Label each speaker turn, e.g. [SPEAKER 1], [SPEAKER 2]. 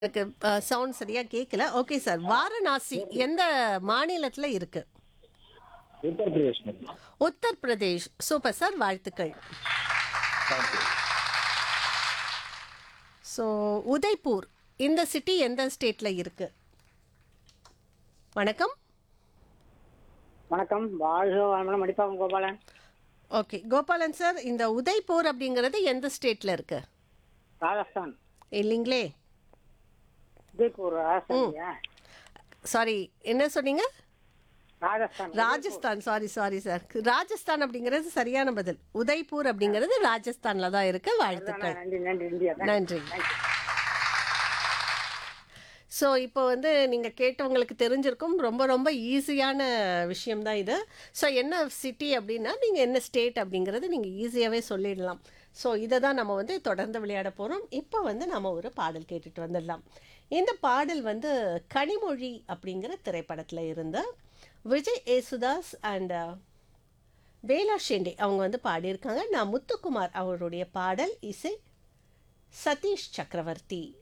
[SPEAKER 1] எனக்கு சவுண்ட் சரியா கேட்கல ஓகே சார் வாரணாசி எந்த மாநிலத்துல இருக்கு
[SPEAKER 2] Uttar Pradesh madam
[SPEAKER 1] Uttar Pradesh super sir வாழ்த்துக்கள்
[SPEAKER 2] தேங்க்யூ
[SPEAKER 1] ஸோ உதய்பூர் இந்த சிட்டி எந்த ஸ்டேட்ல இருக்கு வணக்கம்
[SPEAKER 3] வணக்கம் வாழ்க வளமுடன் மடிப்பாக்கம் கோபாலன்
[SPEAKER 1] ஓகே கோபாலன் சார் இந்த உதய்பூர் அப்படிங்கிறது எந்த ஸ்டேட்ல இருக்கு
[SPEAKER 3] ராஜஸ்தான்
[SPEAKER 1] இல்லைங்களே
[SPEAKER 3] உதய்பூர் ராஜஸ்தான்
[SPEAKER 1] சாரி என்ன சொன்னீங்க
[SPEAKER 3] Rajasthan
[SPEAKER 1] Rajasthan sorry sorry sir Rajasthan அப்படிங்கிறது சரியான பதில் உதய்பூர் அப்படிங்கிறது ராஜஸ்தான்ல தான் இருக்கு வாழ்த்துக்கள்
[SPEAKER 3] நன்றி நன்றி இந்தியா
[SPEAKER 1] நன்றி ஸோ இப்போ வந்து நீங்கள் கேட்டவங்களுக்கு தெரிஞ்சிருக்கும் ரொம்ப ரொம்ப ஈஸியான விஷயம்தான் இது ஸோ என்ன சிட்டி அப்படின்னா நீங்கள் என்ன ஸ்டேட் அப்படிங்கிறது நீங்கள் ஈஸியாகவே சொல்லிடலாம் ஸோ இதை தான் நம்ம வந்து தொடர்ந்து விளையாட போகிறோம் இப்போ வந்து நம்ம ஒரு பாடல் கேட்டுட்டு வந்துடலாம் இந்த பாடல் வந்து கனிமொழி அப்படிங்கிற திரைப்படத்தில் இருந்த விஜய் ஏசுதாஸ் அண்ட் வேலா ஷெண்டே அவங்க வந்து பாடியிருக்காங்க நான் முத்துக்குமார் அவருடைய பாடல் இசை சதீஷ் சக்கரவர்த்தி